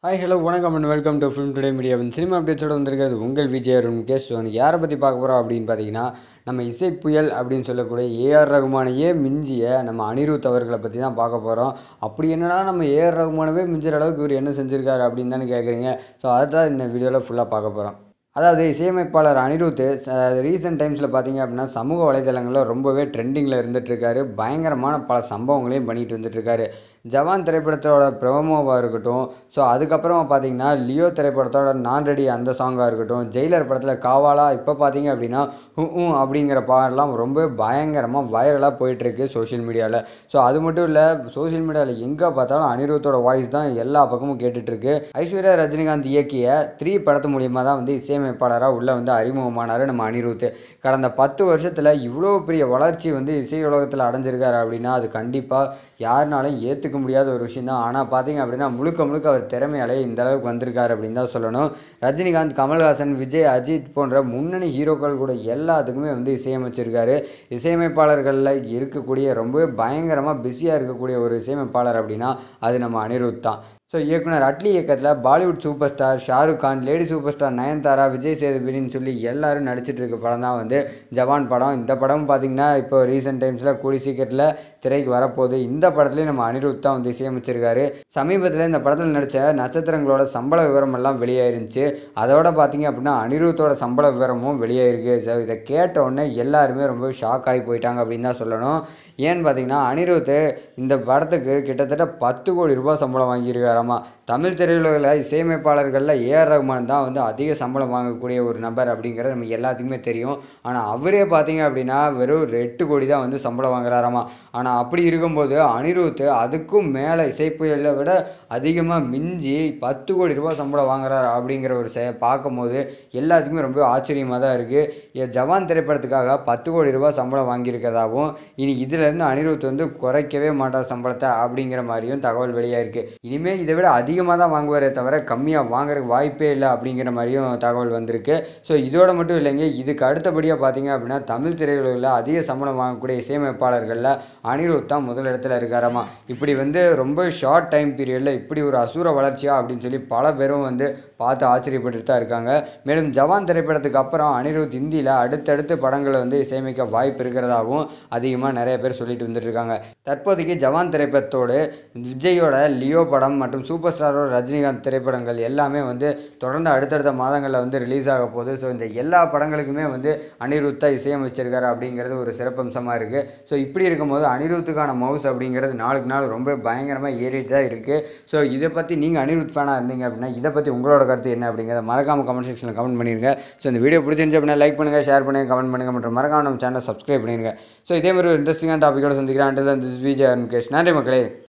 hi hello வணக்கம் and welcome to film today மீடியாவின் cinema அப்டேட்ஸோட வந்திருக்கிறது உங்கள் விஜய் அருண் முகேஷ் ஸோ யாரை பற்றி பார்க்க போகிறோம் அப்படின்னு பார்த்தீங்கன்னா நம்ம இசை புயல் அப்படின்னு சொல்லக்கூடிய ஏஆர் ரகுமானையே மிஞ்சிய நம்ம அனிருத் அவர்களை பற்றி தான் பார்க்க போகிறோம் அப்படி என்னடா நம்ம ஏஆர் ரகுமானவே மிஞ்சுற அளவுக்கு இவர் என்ன செஞ்சுருக்காரு அப்படின்னு தானே கேட்குறீங்க ஸோ அதை தான் இந்த வீடியோவில் ஃபுல்லாக பார்க்க போகிறோம் அதாவது இசையமைப்பாளர் அனிருத் ரீசெண்ட் டைம்ஸில் பார்த்தீங்க அப்படின்னா சமூக வலைதளங்களில் ரொம்பவே ட்ரெண்டிங்கில் இருந்துகிட்ருக்காரு பயங்கரமான பல சம்பவங்களையும் பண்ணிட்டு வந்துட்டுருக்காரு ஜவான் திரைப்படத்தோட ப்ரோமோவாக இருக்கட்டும் ஸோ அதுக்கப்புறமா பார்த்தீங்கன்னா லியோ திரைப்படத்தோட நான் ரெடி அந்த சாங்காக இருக்கட்டும் ஜெயிலர் படத்தில் காவாலா இப்போ பார்த்தீங்க அப்படின்னா ஹூ ஹூ அப்படிங்கிற பாடலாம் ரொம்ப பயங்கரமாக வைரலாக போயிட்டுருக்கு சோஷியல் மீடியாவில் ஸோ அது மட்டும் இல்லை சோஷியல் மீடியாவில் எங்கே பார்த்தாலும் அனிருத்தோட வாய்ஸ் தான் எல்லா பக்கமும் கேட்டுட்ருக்கு ஐஸ்வர்யா ரஜினிகாந்த் இயக்கிய த்ரீ படத்து மூலியமாக தான் வந்து இசையமைப்பாளராக உள்ளே வந்து அறிமுகமானார் நம்ம அனிருத் கடந்த பத்து வருஷத்தில் இவ்வளோ பெரிய வளர்ச்சி வந்து இசை உலகத்தில் அடைஞ்சிருக்காரு அப்படின்னா அது கண்டிப்பாக யாருனாலும் ஏற்றுக்க முடியாத ஒரு விஷயம் தான் ஆனால் பார்த்தீங்க அப்படின்னா முழுக்க முழுக்க அவர் திறமையாலே இந்த அளவுக்கு வந்திருக்காரு அப்படின்னு தான் சொல்லணும் ரஜினிகாந்த் கமல்ஹாசன் விஜய் அஜித் போன்ற முன்னணி ஹீரோக்கள் கூட எல்லாத்துக்குமே வந்து இசையமைச்சிருக்காரு இசையமைப்பாளர்களில் இருக்கக்கூடிய ரொம்ப பயங்கரமாக பிஸியாக இருக்கக்கூடிய ஒரு இசையமைப்பாளர் அப்படின்னா அது நம்ம அனிருத் தான் ஸோ இயக்குனர் அட்லி இயக்கத்தில் Bollywood super star Shahrukh Khan lady super star Nayanthara Vijay சேதுபதினு சொல்லி எல்லாரும் நடிச்சிட்டு இருக்க படம் தான் வந்து ஜவான் படம் இந்த படம் பார்த்திங்கன்னா இப்போ ரீசெண்ட் டைம்ஸில் கூடி சீக்கிரத்தில் திரைக்கு வரப்போகுது இந்த படத்துலேயும் நம்ம அனிருத் தான் வந்து இசையமைச்சிருக்காரு சமீபத்தில் இந்த படத்தில் நடித்த நட்சத்திரங்களோட சம்பள விவரம் எல்லாம் வெளியாயிருந்துச்சு அதோட பார்த்தீங்க அப்படின்னா அனிருத்தோட சம்பள விவரமும் வெளியாயிருக்கு ஸோ இதை கேட்ட உடனே எல்லாருமே ரொம்ப ஷாக் ஆகி போயிட்டாங்க அப்படின்னு தான் சொல்லணும் ஏன்னு பார்த்தீங்கன்னா அனிருத் இந்த படத்துக்கு கிட்டத்தட்ட பத்து கோடி ரூபாய் சம்பளம் வாங்கியிருக்காராமா தமிழ் திரையுலகில் இசையமைப்பாளர்களில் ஏஆர் ரஹ்மான் தான் வந்து அதிக சம்பளம் வாங்கக்கூடிய ஒரு நபர் அப்படிங்கிறது நம்ம எல்லாத்துக்குமே தெரியும் ஆனால் அவரே பார்த்தீங்க அப்படின்னா வெறும் எட்டு கோடி தான் வந்து சம்பளம் வாங்குறாராமா ஆனால் அப்படி இருக்கும்போது அனிருத் அதுக்கும் மேலே இசைப்புயலை விட அதிகமாக மிஞ்சி பத்து கோடி ரூபாய் சம்பளம் வாங்குறாரு அப்படிங்கிற ஒரு செ பார்க்கும்போது எல்லாத்துக்குமே ரொம்ப ஆச்சரியமாக தான் இருக்குது ஜவான் திரைப்படத்துக்காக பத்து கோடி ரூபாய் சம்பளம் வாங்கியிருக்கிறதாகவும் இனி இதிலேருந்து அனிருத் வந்து குறைக்கவே மாட்டார் சம்பளத்தை அப்படிங்கிற மாதிரியும் தகவல் வெளியாயிருக்கு இனிமேல் இதை விட அதிகமாக தான் வாங்குவாரே தவிர கம்மியாக வாங்குறதுக்கு வாய்ப்பே இல்லை அப்படிங்கிற மாதிரியும் தகவல் வந்திருக்கு ஸோ இதோட மட்டும் இல்லைங்க இதுக்கு அடுத்தபடியாக பார்த்தீங்க அப்படின்னா தமிழ் திரையுலகில் அதிக சம்பளம் வாங்கக்கூடிய இசையமைப்பாளர்களில் அனிருத் தான் முதல் இடத்துல இருக்காராமா இப்படி வந்து ரொம்ப ஷார்ட் டைம் பீரியடில் இப்படி ஒரு அசூர வளர்ச்சியா அப்படின்னு சொல்லி பல பேரும் வந்து பார்த்து ஆச்சரியப்பட்டு தான் இருக்காங்க மேலும் ஜவான் திரைப்படத்துக்கு அப்புறம் அனிருத் இந்தியில் அடுத்தடுத்து படங்களை வந்து இசையமைக்க வாய்ப்பு இருக்கிறதாகவும் அதிகமாக நிறைய பேர் சொல்லிட்டு வந்துட்டு இருக்காங்க தற்போதைக்கு ஜவான் திரைப்படத்தோடு விஜயோட லியோ படம் மற்றும் சூப்பர் ஸ்டாரோட ரஜினிகாந்த் திரைப்படங்கள் எல்லாமே வந்து தொடர்ந்து அடுத்தடுத்த மாதங்களில் வந்து ரிலீஸ் ஆக போகுது ஸோ இந்த எல்லா படங்களுக்குமே வந்து அனிருத்தா இசையமைச்சிருக்காரு அப்படிங்கிறது ஒரு சிறப்பம்சமாக இருக்குது ஸோ இப்படி இருக்கும்போது அனிருத்துக்கான மவுஸ் அப்படிங்கிறது நாளுக்கு நாள் ரொம்ப பயங்கரமாக ஏறிட்டு தான் இருக்குது ஸோ இதை பற்றி நீங்கள் அனிருத் ஃபேனாக இருந்தீங்க அப்படின்னா இதை பற்றி உங்களோட கருத்து என்ன அப்படிங்கிறத மறக்காமல் கமெண்ட் செக்ஷனில் கமெண்ட் பண்ணிடுங்க ஸோ இந்த வீடியோ பிடிச்சிருந்துச்சு அப்படின்னா லைக் பண்ணுங்கள் ஷேர் பண்ணுங்கள் கமெண்ட் பண்ணுங்கள் மற்றும் மறக்காம நம்ம சேனலை சப்ஸ்கிரைப் பண்ணிடுங்க ஸோ இதே மாதிரி ஒரு இன்ட்ரெஸ்டிங்கான டாப்பிக்கோட சந்திக்கிறேன் அண்டில் திஸ் விஜய் முகேஷ் நன்றி மக்களே